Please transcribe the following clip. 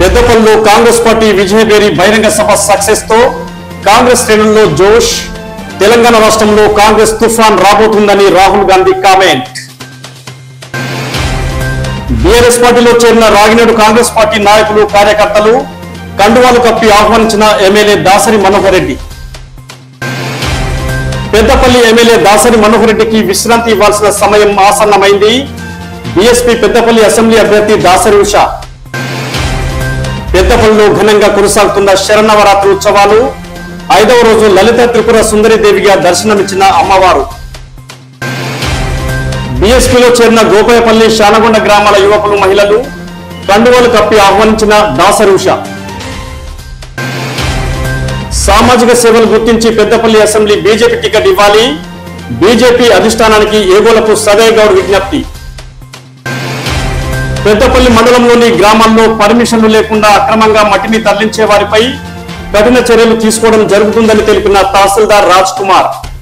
పెద్దపల్లిలో కాంగ్రెస్ పార్టీ విజయభేరి బహిరంగ సభ సక్సెస్ తో కాంగ్రెస్ శ్రేణుల్లో జోష్ తెలంగాణ రాష్ట్రంలో కాంగ్రెస్ తుఫాన్ రాబోతుందని రాహుల్ గాంధీ కామెంట్ బీఆర్ఎస్ పార్టీలో చేరిన రాగినేడు కాంగ్రెస్ పార్టీ నాయకులు కార్యకర్తలు కండువాలు కప్పి ఆహ్వానించిన ఎమ్మెల్యే దాసరి మనోహర్ రెడ్డి పెద్దపల్లి ఎమ్మెల్యే దాసరి మనోహర్ రెడ్డికి విశ్రాంతి ఇవ్వాల్సిన సమయం ఆసన్నమైంది బీఎస్పీ పెద్దపల్లి అసెంబ్లీ అభ్యర్థి దాసరి ఉష పెద్దపల్లిలో ఘనంగా కొనసాగుతున్న శరన్నవరాత్రి ఉత్సవాలు ఐదవ రోజు లలిత త్రిపుర సుందరిదేవిగా దర్శనమిచ్చిన అమ్మవారు బీఎస్పీలో చేరిన గోపాయపల్లి శానగొండ గ్రామాల యువకులు మహిళలు కండువలు కప్పి ఆహ్వానించిన దాసరి ఉష సామాజిక సేవలు గుర్తించి పెద్దపల్లి అసెంబ్లీ బీజేపీ టికెట్ ఇవ్వాలి బీజేపీ అధిష్టానానికి ఏగోలకు సదయ్ గౌడ్ విజ్ఞప్తి పెద్దపల్లి మండలంలోని గ్రామాల్లో పర్మిషన్లు లేకుండా అక్రమంగా మట్టిని తరలించే వారిపై కఠిన చర్యలు తీసుకోవడం జరుగుతుందని తెలిపిన తహసీల్దార్ రాజ్ కుమార్